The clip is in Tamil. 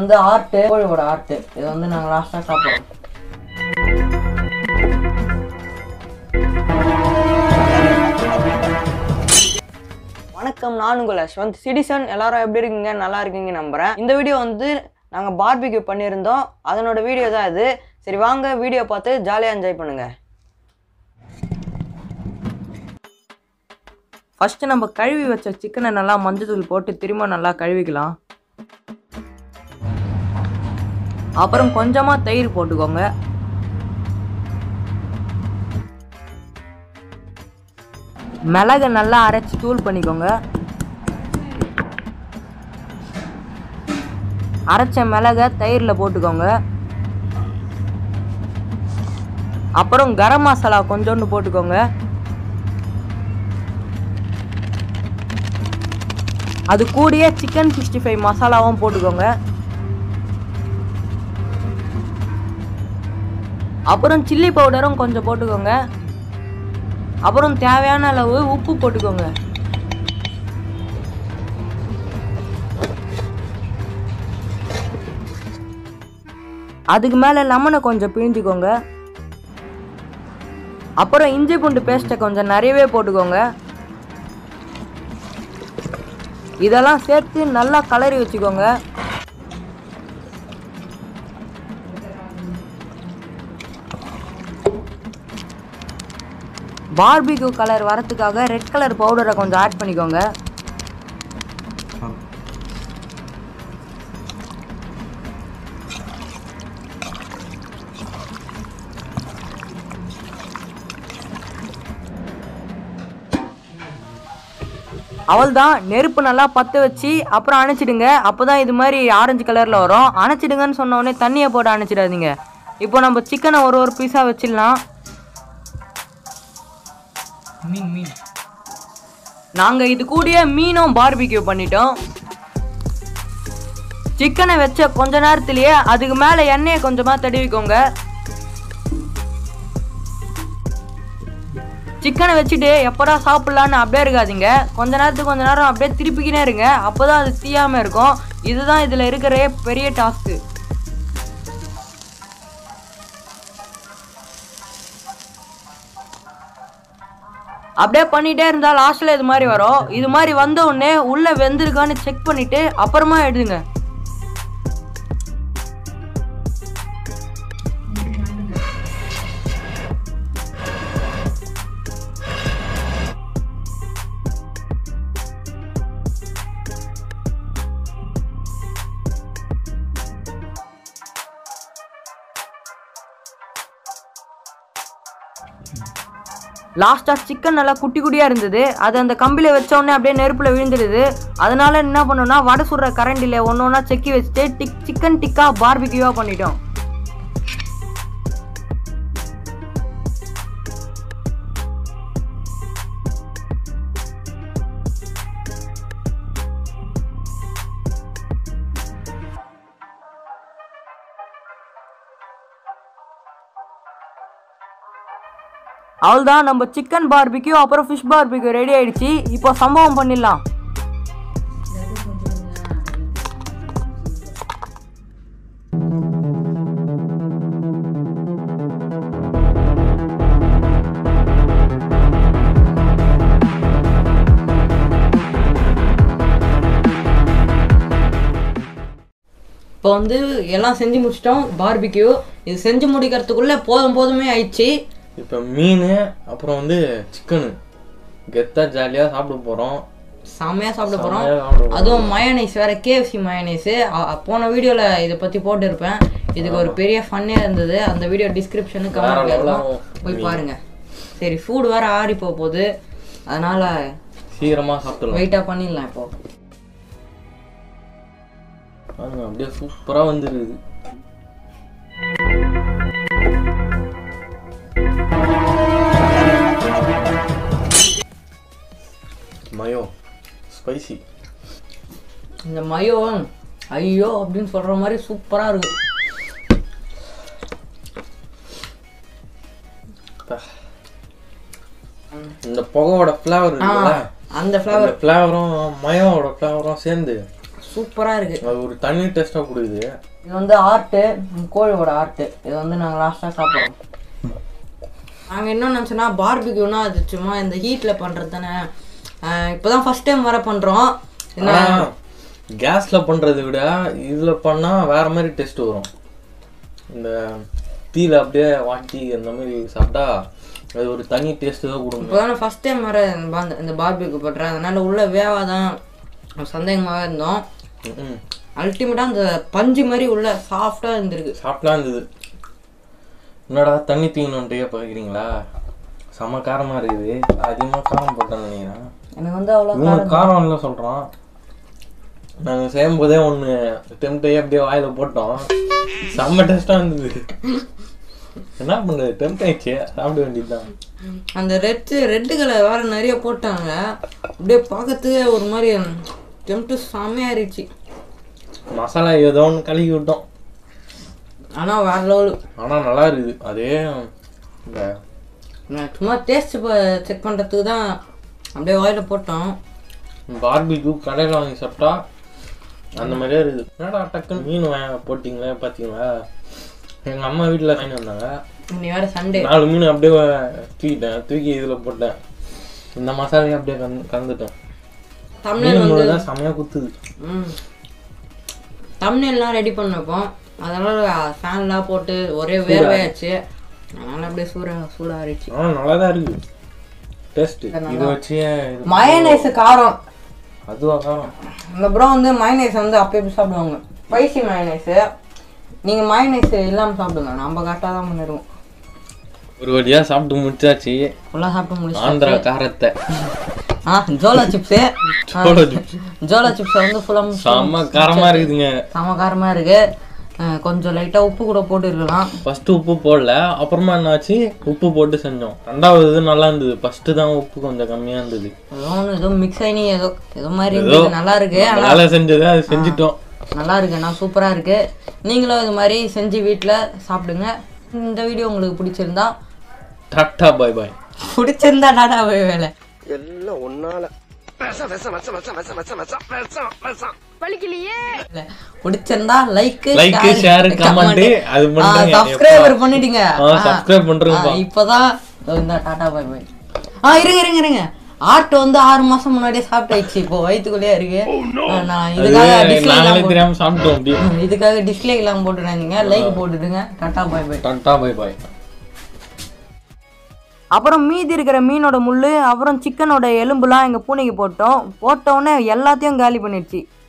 வந்து ஆர்ட்டு கோழியோட ஆர்ட்டு இது வந்து நாங்கள் லாஸ்ட்டாக சாப்பிடுவோம் வணக்கம் நான் உங்கள் யஷ்வந்த் சிட்டிசன் எல்லாரும் எப்படி இருக்கீங்க நல்லா இருக்கீங்க நம்புறேன் இந்த வீடியோ வந்து நாங்கள் பார்பிக்யூ பண்ணியிருந்தோம் அதனோட வீடியோ தான் இது சரி வாங்க வீடியோ பார்த்து ஜாலியாக என்ஜாய் பண்ணுங்க ஃபஸ்ட்டு நம்ம கழுவி வச்ச சிக்கனை நல்லா மஞ்சத்தூள் போட்டு திரும்ப நல்லா கழுவிக்கலாம் அப்புறம் கொஞ்சமாக தயிர் போட்டுக்கோங்க மிளகை நல்லா அரைச்சி தூள் பண்ணிக்கோங்க அரைச்ச மிளகை தயிரில் போட்டுக்கோங்க அப்புறம் கரம் மசாலா கொஞ்சோண்டு போட்டுக்கோங்க அது கூடயே சிக்கன் சிக்ஸ்டி ஃபைவ் மசாலாவும் போட்டுக்கோங்க அப்புறம் சில்லி பவுடரும் கொஞ்சம் போட்டுக்கோங்க அப்புறம் தேவையான அளவு உப்பு போட்டுக்கோங்க அதுக்கு மேலே லெமனை கொஞ்சம் பிழிஞ்சுக்கோங்க அப்புறம் இஞ்சி பூண்டு பேஸ்ட்டை கொஞ்சம் நிறையவே போட்டுக்கோங்க இதெல்லாம் சேர்த்து நல்லா கலரி வச்சுக்கோங்க பார்பிக்யூ கலர் வரத்துக்காக ரெட் கலர் பவுடரை கொஞ்சம் ஆட் பண்ணிக்கோங்க அவள்தான் நெருப்பு நல்லா பற்ற வச்சு அப்புறம் அணைச்சிடுங்க அப்போ தான் இது மாதிரி ஆரஞ்சு கலரில் வரும் அணைச்சிடுங்கன்னு சொன்ன உடனே தண்ணியை போட்டு அணைச்சிடாதீங்க இப்போ நம்ம சிக்கனை ஒரு ஒரு பீஸாக வச்சிடலாம் மீன் மீன் நாங்கள் இது கூடயே மீனும் பார்பிக்யூ பண்ணிட்டோம் சிக்கனை வச்ச கொஞ்ச நேரத்திலேயே அதுக்கு மேலே எண்ணெயை கொஞ்சமாக தடவிக்கோங்க சிக்கனை வச்சுட்டு எப்படா சாப்பிட்லான்னு அப்படியே இருக்காதீங்க கொஞ்ச நேரத்துக்கு கொஞ்ச நேரம் அப்படியே திருப்பிக்கினே இருங்க அப்போ தான் அது தீயாமல் இருக்கும் இதுதான் இதில் இருக்கிற பெரிய டாஸ்க்கு அப்படியே பண்ணிட்டே இருந்தால் லாஸ்ட்டில் இது மாதிரி வரும் இது மாதிரி வந்த உடனே உள்ளே வெந்திருக்கான்னு செக் பண்ணிவிட்டு அப்புறமா எடுங்க லாஸ்ட்டாக சிக்கன் நல்லா குட்டி குட்டியாக இருந்தது அது அந்த கம்பியில் வச்ச உடனே அப்படியே நெருப்பில் விழுந்துடுது அதனால என்ன பண்ணோம்னா வடை சுடுற கரண்டியில் ஒன்று ஒன்றா செக்கி வச்சுட்டு டிக் சிக்கன் டிக்கா பார்பிக்யூவாக பண்ணிட்டோம் அவ்வளோதான் நம்ம சிக்கன் பார்பிக்யூ அப்புறம் ஃபிஷ் பார்பிக்யூ ரெடி ஆயிடுச்சு இப்போ சம்பவம் பண்ணிடலாம் இப்போ வந்து எல்லாம் செஞ்சு முடிச்சிட்டோம் பார்பிக்யூ இது செஞ்சு முடிக்கிறதுக்குள்ளே போதும் போதுமே ஆயிடுச்சு இப்போ மீன் அப்புறம் வந்து சிக்கனு கெத்தா ஜாலியாக சாப்பிட போகிறோம் செம்மையாக சாப்பிட போகிறோம் செம்மையா சாப்பிட போறோம். அதுவும் மயோனைஸ் வேற கேஎஃப்சி மயோனைஸ் போன வீடியோவில் இதை பற்றி போட்டிருப்பேன் இதுக்கு ஒரு பெரிய ஃபன்னே இருந்தது அந்த வீடியோ டிஸ்கிரிப்ஷனு வேற கமெண்ட்ல level இருக்கும் ஆகும். போய் பாருங்க சரி ஃபுட் வேற ஆறி போக போகுது அதனால சீக்கிரமாக சாப்பிடலாம் வெயிட்டாக பண்ணிடலாம் இப்போ பாருங்க அப்படியே சூப்பராக வந்துருக்குது மயோ ஸ்பைசி இந்த மயோ ஐயோ அப்படின்னு சொல்ற மாதிரி சூப்பராக இருக்கு இந்த புகையோட ஃப்ளேவர் இருக்குல்ல அந்த ஃப்ளேவர் அந்த ஃப்ளேவரும் மயோவோட ஃப்ளேவரும் சேர்ந்து சூப்பராக இருக்குது அது ஒரு தனி டேஸ்ட்டாக கொடுக்குது இது வந்து ஆர்ட்டு கோழியோட ஆர்ட்டு இது வந்து நாங்கள் லாஸ்ட்டாக சாப்பிட்றோம் நாங்கள் என்ன நினச்சோன்னா பார்பிக்யூனா அது சும்மா இந்த ஹீட்டில் பண்ணுறது தானே இப்போ தான் ஃபஸ்ட் டைம் வர பண்ணுறோம் என்ன ஆனால் கேஸில் பண்ணுறதை விட இதில் பண்ணால் வேற மாதிரி டேஸ்ட் வரும் இந்த தீயில அப்படியே வாட்டி அந்த மாதிரி சாப்பிட்டா அது ஒரு தனி டேஸ்ட்டு தான் கொடுக்கும் இப்போ தானே ஃபஸ்ட் டைம் வர இந்த பா- இந்த பார்பிக்யூ பண்ணுறேன் அதனால் உள்ள வேவாதான் சந்தேகமாக இருந்தோம் ம் அல்டிமேட்டாக அந்த பஞ்சு மாதிரி உள்ள சாஃப்டாக இருந்திருக்கு சாப்பிட்டா இருந்தது என்னடா தண்ணி தீங்கணுன்ட்டே பார்க்குறீங்களா செம காரமாக இருக்குது அதிகமாக காரம் போட்டேன்னு நினைக்கிறேன் எனக்கு வந்து அவ்வளோ இவங்க காரம் இல்லை சொல்கிறோம் நாங்கள் செய்யும் போதே ஒன்று டெம்ட்டே அப்படியே வாயில் போட்டோம் செம்ம டேஸ்ட்டாக இருந்தது என்ன பண்ணுறது டெம்ட் ஆயிடுச்சு சாப்பிட வேண்டியதுதான் அந்த ரெட்டு ரெட்டு கலர் வேற நிறைய போட்டாங்க அப்படியே பார்க்கறதுக்கே ஒரு மாதிரி டெம்ட்டு செம்மையாக இருந்துச்சு மசாலா ஏதோ ஒன்று கலக்கி விட்டோம் ஆனால் வேற லெவலு ஆனால் நல்லா இருக்குது அதே இந்த நான் சும்மா டேஸ்ட் செக் பண்ணுறதுக்கு தான் அப்படியே வாயில போட்டோம் பார்பிக்யூ கடையில் வாங்கி சாப்பிட்டா அந்த மாதிரியே இருக்குது என்னடா டக்குன்னு மீன் வா போட்டிங்களே பார்த்தீங்களா எங்கள் அம்மா வீட்டில் வாங்கி வந்தாங்க நீ வேற சண்டே நாலு மீன் அப்படியே தூக்கிட்டேன் தூக்கி இதில் போட்டேன் இந்த மசாலையும் அப்படியே கலந்து கலந்துட்டேன் தமிழ் மீன் முழு தான் செம்மையாக குத்துது ம் தமிழ்லாம் ரெடி பண்ணப்போம் அதெல்லாம் ஃபேன்லாம் போட்டு ஒரே வேர்வையாச்சு அதனால அப்படியே சூட சூடாக இருந்துச்சு ஆனால் நல்லா தான் இருக்குது டேஸ்ட் இதை வச்சு இது மயனைஸ் காரம் அதுவா காரம் இந்த ப்ரோ வந்து மயனைஸ் வந்து அப்போ எப்படி சாப்பிடுவாங்க ஸ்பைசி மயனைஸு நீங்கள் மயனைஸ் இல்லாமல் சாப்பிடுங்க நம்ம கரெக்டாக தான் பண்ணிடுவோம் ஒரு வழியாக சாப்பிட்டு முடிச்சாச்சு ஃபுல்லாக சாப்பிட்டு முடிச்சு ஆந்திரா காரத்தை ஆ ஜோலா சிப்ஸு சோள chips. ஜோலா சிப்ஸை வந்து ஃபுல்லாக செம்ம காரமாக இருக்குதுங்க செம காரமாக இருக்கு அஹ் கொஞ்சம் லைட்டாக உப்பு கூட போட்டு இருக்கலாம் ஃபர்ஸ்ட் உப்பு போடல அப்புறமா என்னாச்சு உப்பு போட்டு செஞ்சோம் ரெண்டாவது இது நல்லா இருந்தது ஃபர்ஸ்ட் தான் உப்பு கொஞ்சம் கம்மியாக இருந்தது ஏதோ ஒன்று ஏதோ மிக்ஸ் ஆகி ஏதோ ஏதோ மாதிரி இருந்தது நல்லா இருக்கு நம்ம வேலை செஞ்சதை அது செஞ்சிட்டோம் நல்லா இருக்கு ஆனால் சூப்பராக இருக்கு நீங்களும் இது மாதிரி செஞ்சு வீட்டில் சாப்பிடுங்க இந்த வீடியோ உங்களுக்கு பிடிச்சிருந்தா டாட்டா பாய் பாய் பிடிச்சிருந்தா டாடா போய் வேலை எல்லாம் ஒன்னால விஷம் விஷம் விஷம் விஷம் விஷம் விஷம் விஷம் விஷம் விஷம் இல்ல. பிடிச்சிருந்தா லைக் Like, share, comment, அது பண்ணுங்க. சப்ஸ்கிரைபர் பண்ணிட்டீங்க ஆ சப்ஸ்கிரைப் பண்ணுறோம்ப்பா ஆ, இப்பதான் இதோ இந்த டாடா பை பை ஆ இருங்க இருங்க இருங்க ஆட்டு வந்து ஆறு மாசம் முன்னாடியே சாப்பிட்டாச்சு இப்போ வயிற்றுக்குள்ளேயே இருக்கு ஆ, நான் இதுக்காக டிஸ்லே நாங்களே தெரியாம சாப்பிட்டோம் அப்படி இதுக்காக டிஸ்லே எல்லாம் போட்டுடாதீங்க லைக் போட்டுடுங்க ta-ta bye bye ta-ta bye bye அப்புறம் மீதி இருக்கிற மீனோட முள் அப்புறம் சிக்கனோட எலும்புலாம் எங்கள் பூனைக்கு போட்டோம் போட்டோடனே எல்லாத்தையும் காலி பண்ணிடுச்சு